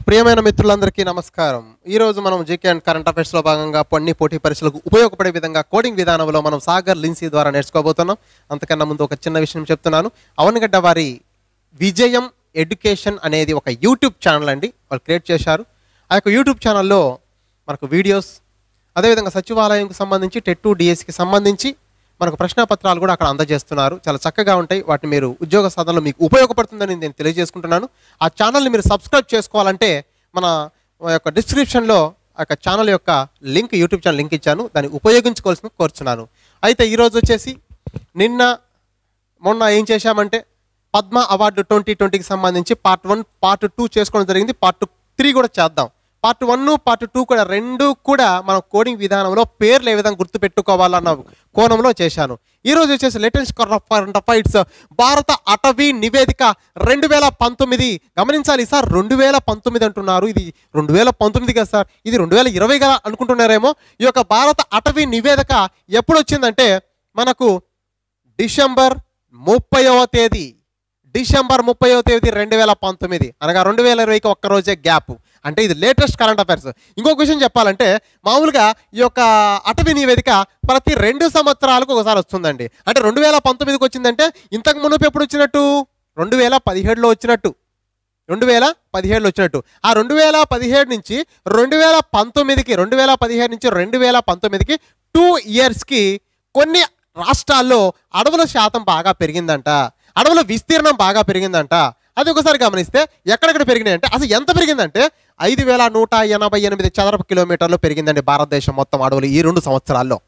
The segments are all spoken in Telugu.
ప్రియమైన మిత్రులందరికీ నమస్కారం ఈ రోజు మనం జీకే అండ్ కరెంట్ అఫైర్స్ లో భాగంగా కొన్ని పోటీ పరీక్షలకు ఉపయోగపడే విధంగా కోడింగ్ విధానంలో మనం సాగర్ లిన్సీ ద్వారా నేర్చుకోబోతున్నాం అంతకన్నా ముందు ఒక చిన్న విషయం చెప్తున్నాను అవనగడ్డ వారి విజయం ఎడ్యుకేషన్ అనేది ఒక యూట్యూబ్ ఛానల్ అండి వాళ్ళు క్రియేట్ చేశారు ఆ యొక్క యూట్యూబ్ ఛానల్లో మనకు వీడియోస్ అదేవిధంగా సచివాలయంకు సంబంధించి టెట్ టు డిఎస్కి సంబంధించి మనకు ప్రశ్నపత్రాలు కూడా అక్కడ అందజేస్తున్నారు చాలా చక్కగా ఉంటాయి వాటిని మీరు ఉద్యోగ సాధనలో మీకు ఉపయోగపడుతుందని నేను తెలియజేసుకుంటున్నాను ఆ ఛానల్ని మీరు సబ్స్క్రైబ్ చేసుకోవాలంటే మన యొక్క డిస్క్రిప్షన్లో ఆ యొక్క ఛానల్ యొక్క లింక్ యూట్యూబ్ ఛానల్ లింక్ ఇచ్చాను దాన్ని ఉపయోగించుకోవాల్సిన కోరుచున్నాను అయితే ఈరోజు వచ్చేసి నిన్న మొన్న ఏం చేశామంటే పద్మ అవార్డు ట్వంటీ ట్వంటీకి సంబంధించి పార్ట్ వన్ పార్ట్ టూ చేసుకోవడం జరిగింది పార్ట్ త్రీ కూడా చేద్దాం పార్ట్ వన్ పార్ట్ టూ కూడా రెండు కూడా మనం కోడింగ్ విధానంలో పేర్లు ఏ విధంగా గుర్తుపెట్టుకోవాలన్న కోణంలో చేశాను ఈ రోజు వచ్చేసి లేటెస్ట్ కరెంట్ అఫైర్స్ భారత అటవీ నివేదిక రెండు వేల పంతొమ్మిది గమనించాలి సార్ రెండు వేల పంతొమ్మిది అంటున్నారు ఇది రెండు వేల పంతొమ్మిది కదా సార్ ఇది రెండు వేల ఇరవై కదా అనుకుంటున్నారేమో ఈ యొక్క భారత అటవీ నివేదిక ఎప్పుడు వచ్చిందంటే మనకు డిసెంబర్ ముప్పైవ తేదీ డిసెంబర్ ముప్పైవ తేదీ రెండు వేల పంతొమ్మిది అనగా రెండు వేల ఇరవైకి ఒక్క రోజే గ్యాప్ అంటే ఇది లేటెస్ట్ కరెంట్ అఫైర్స్ ఇంకొక విషయం చెప్పాలంటే మామూలుగా ఈ యొక్క అటవీ నివేదిక ప్రతి రెండు సంవత్సరాలకు ఒకసారి వస్తుందండి అంటే రెండు వేల పంతొమ్మిదికి వచ్చిందంటే ఇంతకు మునుపు ఎప్పుడు వచ్చినట్టు రెండు వేల పదిహేడులో వచ్చినట్టు రెండు వేల పదిహేడులో వచ్చినట్టు ఆ రెండు వేల పదిహేడు నుంచి రెండు వేల పంతొమ్మిదికి రెండు వేల పదిహేడు నుంచి రెండు వేల పంతొమ్మిదికి టూ ఇయర్స్కి కొన్ని రాష్ట్రాల్లో అడవుల శాతం బాగా పెరిగిందంట అడవుల విస్తీర్ణం బాగా పెరిగిందంట అది ఒకసారి గమనిస్తే ఎక్కడెక్కడ పెరిగినాయి అంటే అసలు ఎంత పెరిగిందంటే ఐదు వేల నూట ఎనభై ఎనిమిది చదరపు కిలోమీటర్లు పెరిగిందండి భారతదేశం మొత్తం అడవులు ఈ రెండు సంవత్సరాల్లో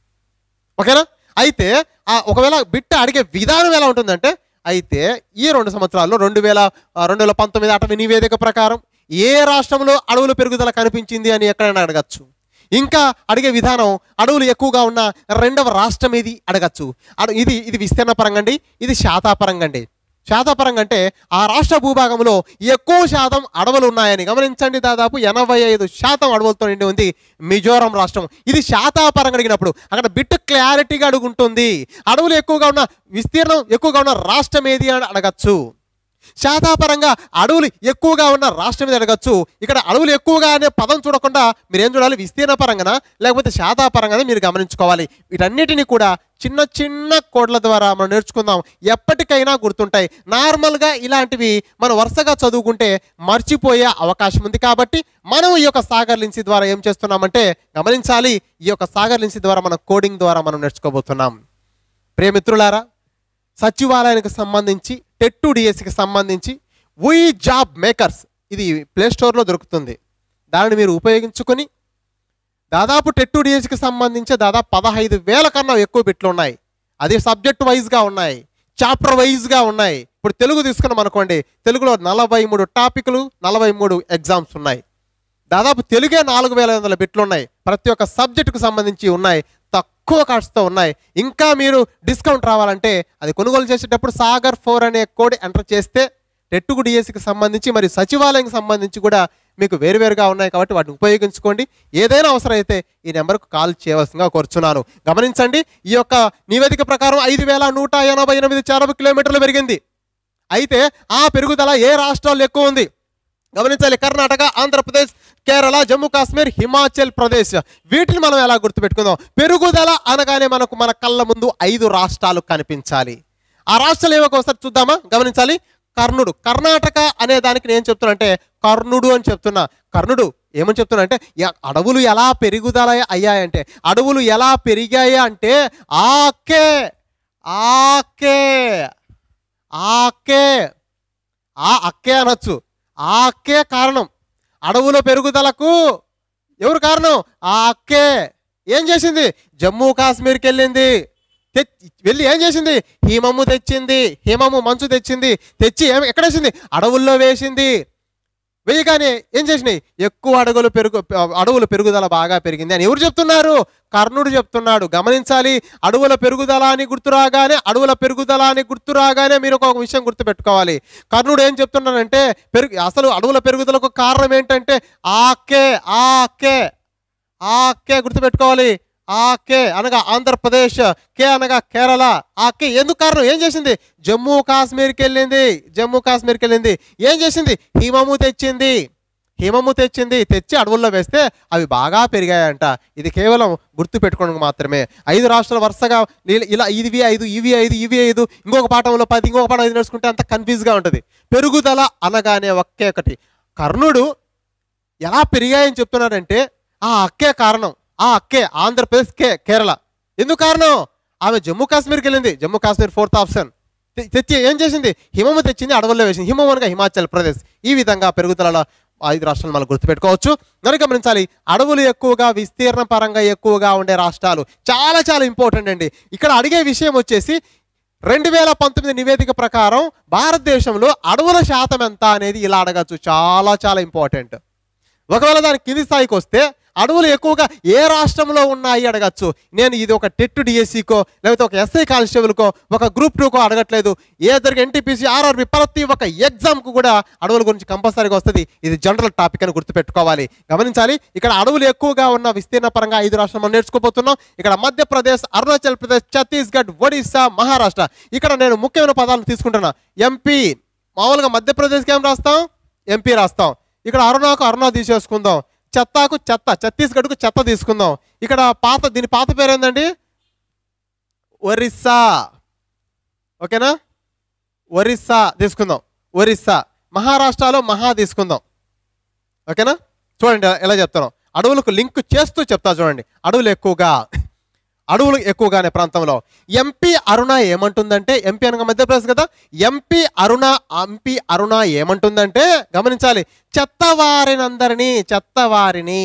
ఓకేనా అయితే ఆ ఒకవేళ బిట్ట అడిగే విధానం ఎలా ఉంటుందంటే అయితే ఈ రెండు సంవత్సరాల్లో రెండు వేల ఆ, రెండు వేల పంతొమ్మిది అటవీ నివేదిక ప్రకారం ఏ రాష్ట్రంలో అడవుల పెరుగుదల కనిపించింది అని ఎక్కడైనా అడగచ్చు ఇంకా అడిగే విధానం అడవులు ఎక్కువగా ఉన్న రెండవ రాష్ట్రం ఇది అడగచ్చు అడు- ఇది ఇది విస్తీర్ణ పరంగా అండి ఇది శాతాపరంగా అండి శాతాపరంగా అంటే ఆ రాష్ట్ర భూభాగంలో ఎక్కువ శాతం అడవులు ఉన్నాయని గమనించండి దాదాపు ఎనభై ఐదు శాతం అడవులతో నిండి ఉంది మిజోరం రాష్ట్రం ఇది శాతాపరంగా అడిగినప్పుడు అక్కడ బిట్ క్లారిటీగా అడుగుంటుంది అడవులు ఎక్కువగా ఉన్న విస్తీర్ణం ఎక్కువగా ఉన్న రాష్ట్రం ఏది అని అడగచ్చు శాతాపరంగా అడవులు ఎక్కువగా ఉన్న రాష్ట్రం మీద అడగచ్చు ఇక్కడ అడవులు ఎక్కువగా అనే పదం చూడకుండా మీరు ఏం చూడాలి విస్తీర్ణ పరంగానా లేకపోతే శాతాపరంగానే మీరు గమనించుకోవాలి వీటన్నిటిని కూడా చిన్న చిన్న కోడ్ల ద్వారా మనం నేర్చుకుందాం ఎప్పటికైనా గుర్తుంటాయి నార్మల్గా ఇలాంటివి మనం వరుసగా చదువుకుంటే మర్చిపోయే అవకాశం ఉంది కాబట్టి మనం ఈ యొక్క సాగర్ లిన్సీ ద్వారా ఏం చేస్తున్నామంటే గమనించాలి ఈ యొక్క సాగర్ లిన్సీ ద్వారా మన కోడింగ్ ద్వారా మనం నేర్చుకోబోతున్నాం ప్రియమిత్రులారా సచివాలయానికి సంబంధించి టెట్ టు డిఎస్సికి సంబంధించి వీ జాబ్ మేకర్స్ ఇది ప్లే స్టోర్లో దొరుకుతుంది దానిని మీరు ఉపయోగించుకొని దాదాపు టెట్ టు డిఎస్సికి సంబంధించి దాదాపు పదహైదు వేల కన్నా ఎక్కువ బిట్లు ఉన్నాయి అది సబ్జెక్ట్ వైజ్గా ఉన్నాయి చాప్టర్ వైజ్గా ఉన్నాయి ఇప్పుడు తెలుగు తీసుకున్నాం అనుకోండి తెలుగులో నలభై మూడు టాపిక్లు నలభై మూడు ఎగ్జామ్స్ ఉన్నాయి దాదాపు తెలుగే నాలుగు వేల ఐదు వందల బిట్లు ఉన్నాయి ప్రతి ఒక్క సబ్జెక్టుకు సంబంధించి ఉన్నాయి తక్కువ కాస్ట్తో ఉన్నాయి ఇంకా మీరు డిస్కౌంట్ రావాలంటే అది కొనుగోలు చేసేటప్పుడు సాగర్ ఫోర్ అనే కోడ్ ఎంటర్ చేస్తే టెట్టుకు డిఎస్సికి సంబంధించి మరియు సచివాలయంకి సంబంధించి కూడా మీకు వేరువేరుగా ఉన్నాయి కాబట్టి వాటిని ఉపయోగించుకోండి ఏదైనా అవసరమైతే ఈ నెంబర్కు కాల్ చేయవలసిందిగా కోరుచున్నాను గమనించండి ఈ యొక్క నివేదిక ప్రకారం ఐదు వేల నూట ఎనభై ఎనిమిది చదరపు కిలోమీటర్లు పెరిగింది అయితే ఆ పెరుగుదల ఏ రాష్ట్రాల్లో ఎక్కువ ఉంది గమనించాలి కర్ణాటక ఆంధ్రప్రదేశ్ కేరళ జమ్మూ కాశ్మీర్ హిమాచల్ ప్రదేశ్ వీటిని మనం ఎలా గుర్తుపెట్టుకుందాం పెరుగుదల అనగానే మనకు మన కళ్ళ ముందు ఐదు రాష్ట్రాలు కనిపించాలి ఆ రాష్ట్రాలు ఏవో ఒకసారి చూద్దామా గమనించాలి కర్ణుడు కర్ణాటక అనే దానికి నేను చెప్తున్నా అంటే కర్ణుడు అని చెప్తున్నా కర్ణుడు ఏమని చెప్తున్నా అంటే యా- అడవులు ఎలా పెరుగుదల అయ్యాయంటే అడవులు ఎలా పెరిగాయి అంటే ఆకే ఆకే ఆకే ఆ అక్కే అనొచ్చు ఆ అక్కే కారణం అడవుల పెరుగుదలకు ఎవరు కారణం ఆ అక్కే ఏం చేసింది జమ్మూ కాశ్మీర్కి వెళ్ళింది తెచ్చి వెళ్ళి ఏం చేసింది హిమము తెచ్చింది హిమము మంచు తెచ్చింది తెచ్చి ఏం ఎక్కడ వేసింది అడవుల్లో వేసింది వేయగానే ఏం చేసినాయి ఎక్కువ అడవులు పెరుగు అడవుల పెరుగుదల బాగా పెరిగింది అని ఎవరు చెప్తున్నారు కర్ణుడు చెప్తున్నాడు గమనించాలి అడవుల పెరుగుదల అని గుర్తురాగానే అడవుల పెరుగుదల అని గుర్తురాగానే మీరు ఒక విషయం గుర్తుపెట్టుకోవాలి కర్ణుడు ఏం చెప్తున్నాడంటే పెరుగు అసలు అడవుల పెరుగుదలకు కారణం ఏంటంటే ఆకే ఆకే ఆకే గుర్తుపెట్టుకోవాలి ఆ కే అనగా ఆంధ్రప్రదేశ్ కే అనగా కేరళ ఆ కే ఎందుకు కారణం ఏం చేసింది జమ్మూ కాశ్మీర్కి వెళ్ళింది జమ్మూ కాశ్మీర్కి వెళ్ళింది ఏం చేసింది హిమము తెచ్చింది హిమము తెచ్చింది తెచ్చి అడవుల్లో వేస్తే అవి బాగా పెరిగాయంట ఇది కేవలం గుర్తు పెట్టుకోవడానికి మాత్రమే ఐదు రాష్ట్రాలు వరుసగా నీళ్ళ- ఇలా ఇవి ఐదు ఇవి ఐదు ఇవి ఐదు ఇంకొక పాఠంలో పది ఇంకొక పాఠం ఐదు నేర్చుకుంటే అంత కన్ఫ్యూజ్గా ఉంటుంది పెరుగుదల అనగానే ఒకే ఒకటి కర్ణుడు ఎలా పెరిగాయని చెప్తున్నాడంటే ఆ అక్కే కారణం ఆ అక్కే ఆంధ్రప్రదేశ్ కే కేరళ ఎందుకు కారణం ఆమె జమ్మూ కాశ్మీర్కి వెళ్ళింది జమ్మూ కాశ్మీర్ ఫోర్త్ ఆప్షన్ తె- తెచ్చి ఏం చేసింది హిమము తెచ్చింది అడవుల్లో వేసింది హిమం అనగా హిమాచల్ ప్రదేశ్ ఈ విధంగా పెరుగుదల ఐదు రాష్ట్రాలు మనం గుర్తుపెట్టుకోవచ్చు మరి గమనించాలి అడవులు ఎక్కువగా విస్తీర్ణ పరంగా ఎక్కువగా ఉండే రాష్ట్రాలు చాలా చాలా ఇంపార్టెంట్ అండి ఇక్కడ అడిగే విషయం వచ్చేసి రెండు వేల పంతొమ్మిది నివేదిక ప్రకారం భారతదేశంలో అడవుల శాతం ఎంత అనేది ఇలా అడగచ్చు చాలా చాలా ఇంపార్టెంట్ ఒకవేళ దాని కింది స్థాయికి వస్తే అడవులు ఎక్కువగా ఏ రాష్ట్రంలో ఉన్నాయి అడగచ్చు నేను ఇది ఒక టెట్ డిఎస్సికో లేకపోతే ఒక ఎస్ఐ కానిస్టేబుల్కో ఒక గ్రూప్ టూకో అడగట్లేదు ఏ జరిగే ఎన్టీపీసీ ఆర్ఆర్బి ప్రతి ఒక్క ఎగ్జామ్కు కూడా అడవుల గురించి కంపల్సరీగా వస్తుంది ఇది జనరల్ టాపిక్ అని గుర్తుపెట్టుకోవాలి గమనించాలి ఇక్కడ అడవులు ఎక్కువగా ఉన్న విస్తీర్ణ పరంగా ఐదు రాష్ట్రాలు మనం నేర్చుకోబోతున్నాం ఇక్కడ మధ్యప్రదేశ్ అరుణాచల్ ప్రదేశ్ ఛత్తీస్గఢ్ ఒడిస్సా మహారాష్ట్ర ఇక్కడ నేను ముఖ్యమైన పదాలు తీసుకుంటున్నా ఎంపీ మామూలుగా మధ్యప్రదేశ్కి ఏం రాస్తాం ఎంపీ రాస్తాం ఇక్కడ అరుణాకు అరుణ తీసేసుకుందాం చెత్తాకు చెత్త ఛత్తీస్గఢ్కు చెత్త తీసుకుందాం ఇక్కడ పాత దీని పాత పేరు ఏందండి ఒరిస్సా ఓకేనా ఒరిస్సా తీసుకుందాం ఒరిస్సా మహారాష్ట్రలో మహా తీసుకుందాం ఓకేనా చూడండి ఎలా చెప్తాను అడవులకు లింక్ చేస్తూ చెప్తా చూడండి అడవులు ఎక్కువగా అడవులు ఎక్కువగానే ప్రాంతంలో ఎంపీ అరుణ ఏమంటుందంటే ఎంపీ అనగా మధ్యప్రదేశ్ కదా ఎంపీ అరుణ ఎంపీ అరుణ ఏమంటుందంటే గమనించాలి చెత్తవారినందరినీ చెత్తవారిని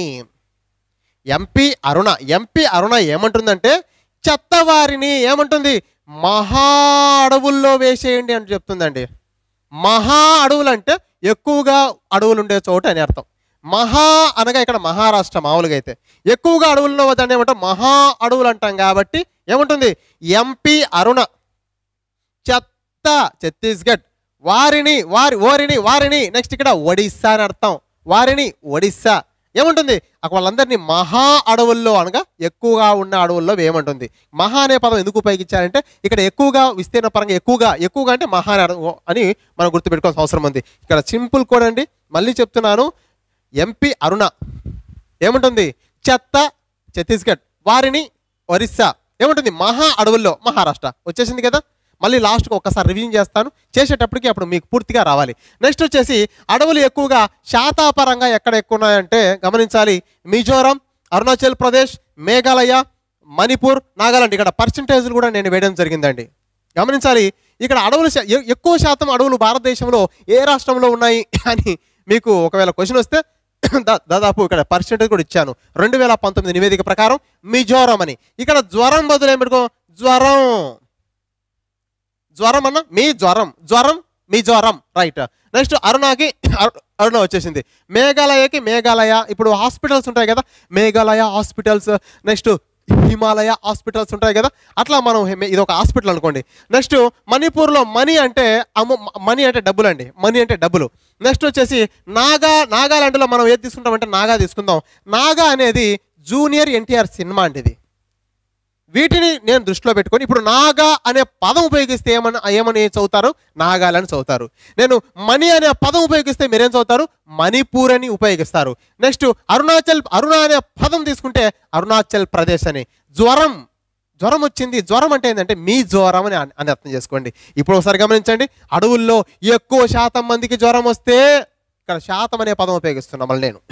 ఎంపీ అరుణ ఎంపీ అరుణ ఏమంటుందంటే చెత్తవారిని ఏమంటుంది మహా అడవుల్లో వేసేయండి అని చెప్తుందండి మహా అడవులు అంటే ఎక్కువగా అడవులు ఉండే చోటు అని అర్థం మహా అనగా ఇక్కడ మహారాష్ట్ర మామూలుగా అయితే ఎక్కువగా అడవుల్లో దాన్ని ఏమంటాం మహా అడవులు అంటాం కాబట్టి ఏముంటుంది ఎంపీ అరుణ చెత్త ఛత్తీస్గఢ్ వారిని వారి ఓరిని వారిని నెక్స్ట్ ఇక్కడ ఒడిస్సా అని అర్థం వారిని ఒడిస్సా ఏముంటుంది అక్కడ వాళ్ళందరినీ మహా అడవుల్లో అనగా ఎక్కువగా ఉన్న అడవుల్లో ఏమంటుంది మహా అనే పదం ఎందుకు ఉపయోగించారంటే ఇక్కడ ఎక్కువగా విస్తీర్ణ పరంగా ఎక్కువగా ఎక్కువగా అంటే మహా అనే అడవు అని మనం గుర్తుపెట్టుకోవాల్సిన అవసరం ఉంది ఇక్కడ సింపుల్ కూడా అండి మళ్ళీ చెప్తున్నాను ఎంపీ అరుణ ఏముంటుంది చెత్త ఛత్తీస్గఢ్ వారిని ఒరిస్సా ఏముంటుంది మహా అడవుల్లో మహారాష్ట్ర వచ్చేసింది కదా మళ్ళీ లాస్ట్కి ఒక్కసారి రివ్యూ చేస్తాను చేసేటప్పటికి అప్పుడు మీకు పూర్తిగా రావాలి నెక్స్ట్ వచ్చేసి అడవులు ఎక్కువగా శాతాపరంగా ఎక్కడ ఎక్కువ ఉన్నాయంటే గమనించాలి మిజోరం అరుణాచల్ ప్రదేశ్ మేఘాలయ మణిపూర్ నాగాలాండ్ ఇక్కడ పర్సంటేజ్లు కూడా నేను వేయడం జరిగిందండి గమనించాలి ఇక్కడ అడవులు శా- ఎ- ఎక్కువ శాతం అడవులు భారతదేశంలో ఏ రాష్ట్రంలో ఉన్నాయి అని మీకు ఒకవేళ క్వశ్చన్ వస్తే దా- దాదాపు ఇక్కడ పర్సెంటేజ్ కూడా ఇచ్చాను రెండు వేల పంతొమ్మిది నివేదిక ప్రకారం మిజోరం అని ఇక్కడ జ్వరం బదులు ఏం పెట్టుకో జ్వరం జ్వరం అన్న మీ జ్వరం జ్వరం మీ జ్వరం రైట్ నెక్స్ట్ అరుణాకి అరు- అరుణ వచ్చేసింది మేఘాలయకి మేఘాలయ ఇప్పుడు హాస్పిటల్స్ ఉంటాయి కదా Meghalaya hospitals next Himalaya hospitals ఉంటాయి కదా అట్లా మనం హె- ఇది ఒక హాస్పిటల్ అనుకోండి నెక్స్ట్ మణిపూర్లో మనీ అంటే అమ్ము మనీ అంటే డబ్బులు అండి మనీ అంటే డబ్బులు నెక్స్ట్ వచ్చేసి నాగా నాగాలాండ్లో మనం ఏది తీసుకుంటామంటే నాగా తీసుకుందాం నాగా అనేది జూనియర్ ఎన్టీఆర్ సినిమా అండి ఇది వీటిని నేను దృష్టిలో పెట్టుకొని ఇప్పుడు నాగా అనే పదం ఉపయోగిస్తే ఏమని ఏమని చదువుతారు నాగాలని చదువుతారు నేను మణి అనే పదం ఉపయోగిస్తే మీరేం చదువుతారు మణిపూర్ అని ఉపయోగిస్తారు నెక్స్ట్ అరుణాచల్ అరుణ అనే పదం తీసుకుంటే అరుణాచల్ ప్రదేశ్ అని జ్వరం జ్వరం వచ్చింది జ్వరం అంటే ఏంటంటే మీ జ్వరం అని అన్- అని అర్థం చేసుకోండి ఇప్పుడు ఒకసారి గమనించండి అడవుల్లో ఎక్కువ శాతం మందికి జ్వరం వస్తే ఇక్కడ శాతం అనే పదం ఉపయోగిస్తున్నా మళ్ళీ నేను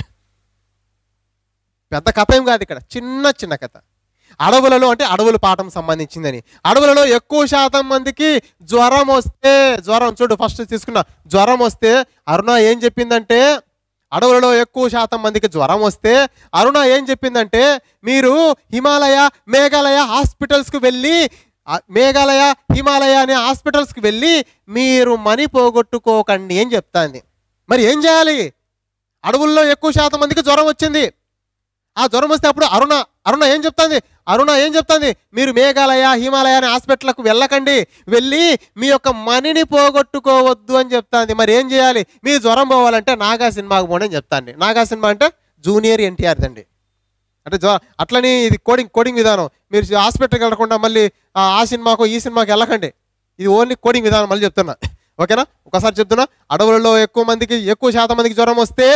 పెద్ద కథ ఏం కాదు ఇక్కడ చిన్న చిన్న కథ అడవులలో అంటే అడవుల పాఠం సంబంధించిందని అడవులలో ఎక్కువ శాతం మందికి జ్వరం వస్తే జ్వరం చూడు ఫస్ట్ తీసుకున్న జ్వరం వస్తే అరుణ ఏం చెప్పిందంటే అడవులలో ఎక్కువ శాతం మందికి జ్వరం వస్తే అరుణ ఏం చెప్పిందంటే మీరు హిమాలయ మేఘాలయ హాస్పిటల్స్కి వెళ్ళి ఆ మేఘాలయ హిమాలయ అనే హాస్పిటల్స్కి వెళ్ళి మీరు మనీ పోగొట్టుకోకండి అని చెప్తాంది మరి ఏం చేయాలి అడవుల్లో ఎక్కువ శాతం మందికి జ్వరం వచ్చింది ఆ జ్వరం వస్తే అప్పుడు అరుణ అరుణ ఏం చెప్తాంది అరుణ ఏం చెప్తాంది మీరు మేఘాలయ హిమాలయ అనే హాస్పిటల్కు వెళ్ళకండి వెళ్ళి మీ యొక్క మనీని పోగొట్టుకోవద్దు అని చెప్తాంది మరి ఏం చేయాలి మీ జ్వరం పోవాలంటే నాగా సినిమాకు పోండి అని చెప్తాండి నాగా సినిమా అంటే జూనియర్ ఎన్టీఆర్ దండి అంటే జ్వ అట్లని ఇది కోడింగ్ కోడింగ్ విధానం మీరు హాస్పిటల్కి వెళ్ళకుండా మళ్ళీ ఆ ఆ సినిమాకు ఈ సినిమాకి వెళ్ళకండి ఇది ఓన్లీ కోడింగ్ విధానం మళ్ళీ చెప్తున్నా ఓకేనా ఒకసారి చెప్తున్నా అడవులలో ఎక్కువ మందికి ఎక్కువ శాతం మందికి జ్వరం వస్తే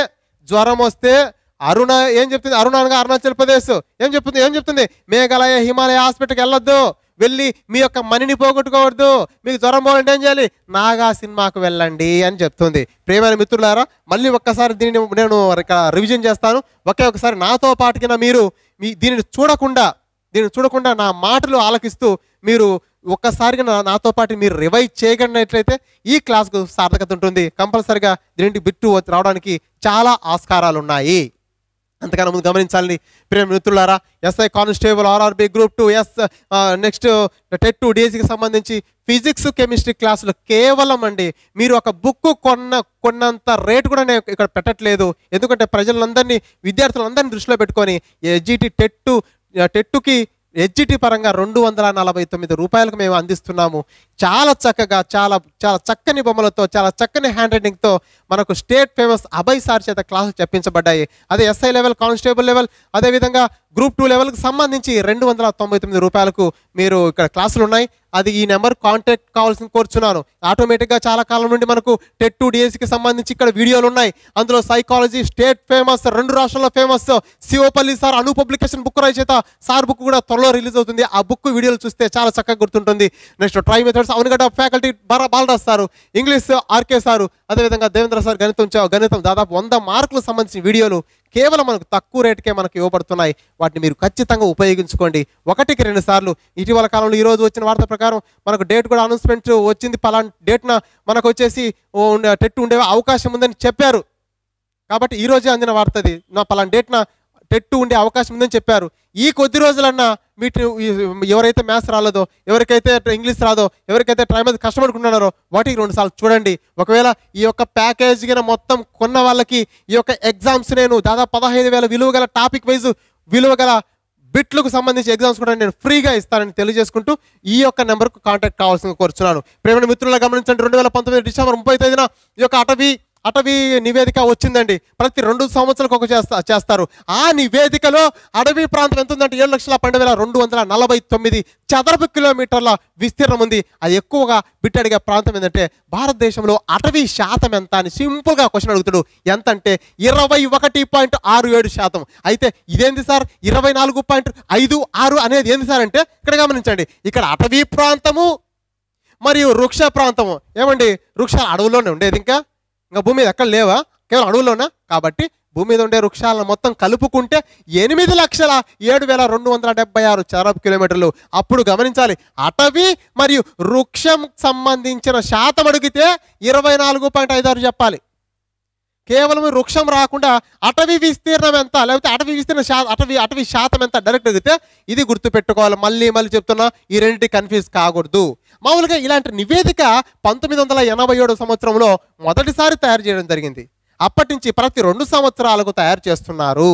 జ్వరం వస్తే అరుణ ఏం చెప్తుంది అరుణ అనగా అరుణాచల్ ప్రదేశ్ ఏం చెప్తుంది ఏం చెప్తుంది మేఘాలయ హిమాలయ హాస్పిటల్కి వెళ్ళొద్దు వెళ్ళి మీ యొక్క మనీని పోగొట్టుకోవద్దు మీకు జ్వరం పోవాలంటే ఏం చేయాలి నాగా సినిమాకు వెళ్ళండి అని చెప్తుంది ప్రేమైన మిత్రులారా మళ్ళీ ఒక్కసారి దీనిని నేను ఇక్కడ రివిజన్ చేస్తాను ఒకే ఒకసారి నాతో పాటుకిన మీరు మీ దీనిని చూడకుండా దీనిని చూడకుండా నా మాటలు ఆలకిస్తూ మీరు ఒక్కసారిగా నా నాతో పాటు మీరు రివైజ్ చేయగలిగినట్లయితే ఈ క్లాస్కు సార్థకత ఉంటుంది కంపల్సరిగా దీనికి బిట్టు రావడానికి చాలా ఆస్కారాలు ఉన్నాయి అంతకన్నా ముందు గమనించాలని ప్రేమ మిత్రులారా SI constable RRB group two S next TET two డేస్కి సంబంధించి ఫిజిక్స్ కెమిస్ట్రీ క్లాసులు కేవలం అండి మీరు ఒక బుక్ కొన్న కొన్నంత రేటు కూడా నేను ఇక్కడ పెట్టట్లేదు ఎందుకంటే ప్రజలందరినీ విద్యార్థులందరినీ దృష్టిలో పెట్టుకొని ఎస్జిటి టెట్ టెట్టుకి హెచ్జిటి పరంగా రెండు వందల నలభై తొమ్మిది రూపాయలకు మేము అందిస్తున్నాము చాలా చక్కగా చాలా చాలా చక్కని బొమ్మలతో చాలా చక్కని హ్యాండ్ రైటింగ్తో మనకు స్టేట్ ఫేమస్ అభయ్ సార్ చేత క్లాసులు చెప్పించబడ్డాయి అదే ఎస్ఐ లెవెల్ కానిస్టేబుల్ లెవెల్ అదేవిధంగా గ్రూప్ టూ లెవెల్కి సంబంధించి రెండు వందల తొంభై తొమ్మిది రూపాయలకు మీరు ఇక్కడ క్లాసులు ఉన్నాయి అది ఈ నెంబర్ కాంటాక్ట్ కావాల్సింది కోరుచున్నాను ఆటోమేటిక్గా చాలా కాలం నుండి మనకు టెట్ టూ డిఎస్సికి సంబంధించి ఇక్కడ వీడియోలు ఉన్నాయి అందులో సైకాలజీ స్టేట్ ఫేమస్ రెండు రాష్ట్రాల్లో famous Shivapalli sir Anu publication book చేత సార్ బుక్ కూడా త్వరలో రిలీజ్ అవుతుంది ఆ బుక్ వీడియోలు చూస్తే చాలా చక్కగా గుర్తుంటుంది నెక్స్ట్ ట్రై మెథడ్స్ అవునుగడ్డ faculty Bala Balaraj sir English RK sir అదేవిధంగా దేవేంద్ర సార్ గణితం చ- గణితం దాదాపు వంద మార్కులకు సంబంధించిన వీడియోలు కేవలం మనకు తక్కువ రేటుకే మనకు ఇవ్వబడుతున్నాయి వాటిని మీరు ఖచ్చితంగా ఉపయోగించుకోండి ఒకటికి రెండు సార్లు ఇటీవల కాలంలో ఈ రోజు వచ్చిన వార్త ప్రకారం మనకు డేట్ కూడా అనౌన్స్మెంట్ వచ్చింది పలానా డేట్న మనకు వచ్చేసి ఓ ఉండే- టెట్ ఉండే అవకాశం ఉందని చెప్పారు కాబట్టి ఈ రోజే అందిన వార్త అది నా పలానా డేట్న టెట్టు ఉండే అవకాశం ఉందని చెప్పారు ఈ కొద్ది రోజులన్నా వీటిని ఈ- ఎవరైతే మ్యాథ్స్ రాలేదో ఎవరికైతే ఇంగ్లీష్ రాదో ఎవరికైతే ట్రై మీద కష్టపడుకుంటున్నారో వాటికి రెండు సార్లు చూడండి ఒకవేళ ఈ యొక్క ప్యాకేజ్ గిన మొత్తం కొన్న వాళ్ళకి ఈ యొక్క ఎగ్జామ్స్ నేను దాదాపు పదహైదు వేల విలువ గల టాపిక్ వైజ్ విలువ గల బిట్లకు సంబంధించి ఎగ్జామ్స్ కూడా నేను ఫ్రీగా ఇస్తానని తెలియజేసుకుంటూ ఈ యొక్క నెంబర్కు కాంటాక్ట్ కావాల్సింది కోరుచున్నాను ప్రేమ మిత్రుల గమనించండి రెండు వేల పంతొమ్మిది డిసెంబర్ ముప్పై తేదీన ఈ యొక్క అటవీ అటవీ నివేదిక వచ్చిందండి ప్రతి రెండు సంవత్సరాలకు ఒక చేస్తా చేస్తారు ఆ నివేదికలో అడవి ప్రాంతం ఎంత ఉందంటే ఏడు లక్షల పన్నెండు వేల రెండు వందల నలభై తొమ్మిది చదరపు కిలోమీటర్ల విస్తీర్ణం ఉంది అది ఎక్కువగా బిట్ అడిగే ప్రాంతం ఏంటంటే భారతదేశంలో అటవీ శాతం ఎంత అని సింపుల్గా క్వశ్చన్ అడుగుతాడు ఎంత అంటే ఇరవై ఒకటి పాయింట్ ఆరు ఏడు శాతం అయితే ఇదేంది సార్ ఇరవై నాలుగు పాయింట్ ఐదు ఆరు అనేది ఏంది సార్ అంటే ఇక్కడ గమనించండి ఇక్కడ అటవీ ప్రాంతము మరియు వృక్ష ప్రాంతము ఏమండి వృక్షాలు అడవుల్లోనే ఉండేది ఇంకా ఇంకా భూమి మీద ఎక్కడ లేవా కేవలం అడవుల్లోనా కాబట్టి భూమి మీద ఉండే వృక్షాలను మొత్తం కలుపుకుంటే ఎనిమిది లక్షల ఏడు వేల రెండు వందల డెబ్బై ఆరు చదరపు కిలోమీటర్లు అప్పుడు గమనించాలి అటవీ మరియు వృక్షం సంబంధించిన శాతం అడిగితే ఇరవై నాలుగు పాయింట్ ఐదు ఆరు చెప్పాలి కేవలం వృక్షం రాకుండా అటవీ విస్తీర్ణం ఎంత లేకపోతే అటవీ విస్తీర్ణ శా అటవీ అటవీ శాతం ఎంత డైరెక్ట్ అడిగితే ఇది గుర్తుపెట్టుకోవాలి మళ్ళీ మళ్ళీ చెప్తున్నా ఈ రెండింటి కన్ఫ్యూజ్ కాకూడదు మామూలుగా ఇలాంటి నివేదిక పంతొమ్మిది వందల ఎనభై ఏడు సంవత్సరంలో మొదటిసారి తయారు చేయడం జరిగింది అప్పటి నుంచి ప్రతి రెండు సంవత్సరాలకు తయారు చేస్తున్నారు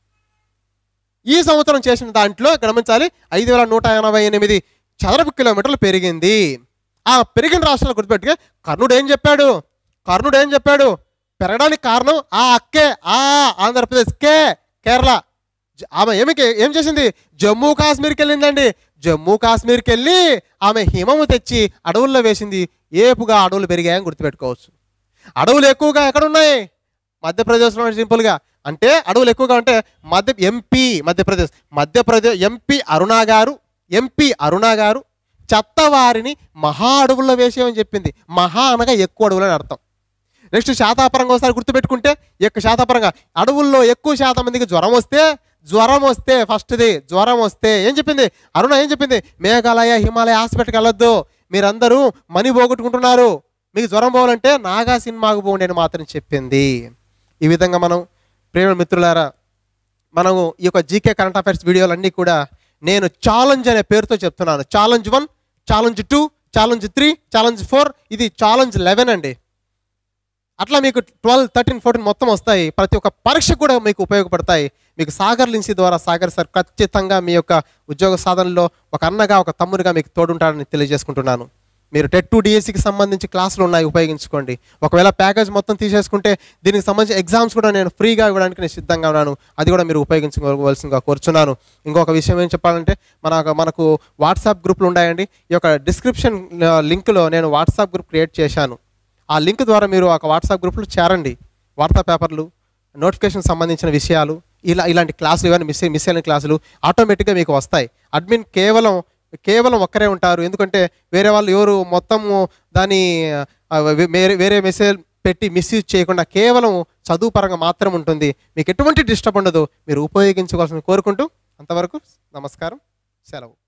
ఈ సంవత్సరం చేసిన దాంట్లో గమనించాలి ఐదు వేల నూట ఎనభై ఎనిమిది చదరపు కిలోమీటర్లు పెరిగింది ఆ పెరిగిన రాష్ట్రాలు గుర్తుపెట్టుకే కర్ణుడు ఏం చెప్పాడు కర్ణుడు ఏం చెప్పాడు పెరగడానికి కారణం ఆ అక్కే ఆ ఆంధ్రప్రదేశ్ కే కేరళ జ- ఆమె ఏమి ఏం చేసింది జమ్మూ కాశ్మీర్కి వెళ్ళిందండి జమ్మూ కాశ్మీర్కి వెళ్ళి ఆమె హిమము తెచ్చి అడవుల్లో వేసింది ఏపుగా అడవులు పెరిగాయని గుర్తుపెట్టుకోవచ్చు అడవులు ఎక్కువగా ఎక్కడ ఉన్నాయి మధ్యప్రదేశ్లో సింపుల్గా అంటే అడవులు ఎక్కువగా ఉంటే మధ్య ఎంపీ మధ్యప్రదేశ్ మధ్యప్రదేశ్ ఎంపీ అరుణ గారు ఎంపీ అరుణ గారు చెత్తవారిని మహా అడవుల్లో వేసేయమని చెప్పింది మహా అనగా ఎక్కువ అడవులు అని అర్థం నెక్స్ట్ శాతాపరంగా ఒకసారి గుర్తుపెట్టుకుంటే ఈ యొక్క శాతాపరంగా అడవుల్లో ఎక్కువ శాతం మందికి జ్వరం వస్తే జ్వరం వస్తే ఫస్ట్ది జ్వరం వస్తే ఏం చెప్పింది అరుణ ఏం చెప్పింది మేఘాలయ హిమాలయ హాస్పిటల్కి వెళ్ళొద్దు మీరందరూ మనీ పోగొట్టుకుంటున్నారు మీకు జ్వరం పోవాలంటే నాగా సినిమాకు పోండి అని మాత్రం చెప్పింది ఈ విధంగా మనం ప్రేమ మిత్రులారా మనము ఈ యొక్క జీకే కరెంట్ అఫైర్స్ వీడియోలన్నీ కూడా నేను ఛాలెంజ్ అనే పేరుతో చెప్తున్నాను challenge one challenge two challenge three challenge four ఇది ఛాలెంజ్ లెవెన్ అండి అట్లా మీకు ట్వెల్వ్ థర్టీన్ ఫోర్టీన్ మొత్తం వస్తాయి ప్రతి ఒక్క పరీక్ష కూడా మీకు ఉపయోగపడతాయి మీకు సాగర్ లిన్సీ ద్వారా సాగర్ సార్ ఖచ్చితంగా మీ యొక్క ఉద్యోగ సాధనలో ఒక అన్నగా ఒక తమ్ముడిగా మీకు తోడుంటాడని తెలియజేసుకుంటున్నాను మీరు టెట్ టు డిఎస్సికి సంబంధించి క్లాసులు ఉన్నాయి ఉపయోగించుకోండి ఒకవేళ ప్యాకేజ్ మొత్తం తీసేసుకుంటే దీనికి సంబంధించి ఎగ్జామ్స్ కూడా నేను ఫ్రీగా ఇవ్వడానికి నేను సిద్ధంగా ఉన్నాను అది కూడా మీరు ఉపయోగించుకోవాల్సిందిగా కోరుచున్నాను ఇంకొక విషయం ఏం చెప్పాలంటే మన మనకు వాట్సాప్ గ్రూపులు ఉన్నాయండి ఈ యొక్క డిస్క్రిప్షన్ లింక్లో నేను వాట్సాప్ గ్రూప్ క్రియేట్ చేశాను ఆ లింక్ ద్వారా మీరు ఒక వాట్సాప్ గ్రూప్లో చేరండి వార్తా పేపర్లు నోటిఫికేషన్ సంబంధించిన విషయాలు ఇలా ఇలాంటి క్లాసులు ఇవన్నీ మిస్ మిస్ అయిన క్లాసులు ఆటోమేటిక్గా మీకు వస్తాయి అడ్మిన్ కేవలం కేవలం ఒక్కరే ఉంటారు ఎందుకంటే వేరే వాళ్ళు ఎవరు మొత్తము దాని ఆ, వే- వేరే వేరే మెసేజ్ పెట్టి మిస్యూజ్ చేయకుండా కేవలం చదువు పరంగా మాత్రం ఉంటుంది మీకు ఎటువంటి డిస్టర్బ్ ఉండదు మీరు ఉపయోగించుకోవాల్సిన కోరుకుంటూ అంతవరకు నమస్కారం సెలవు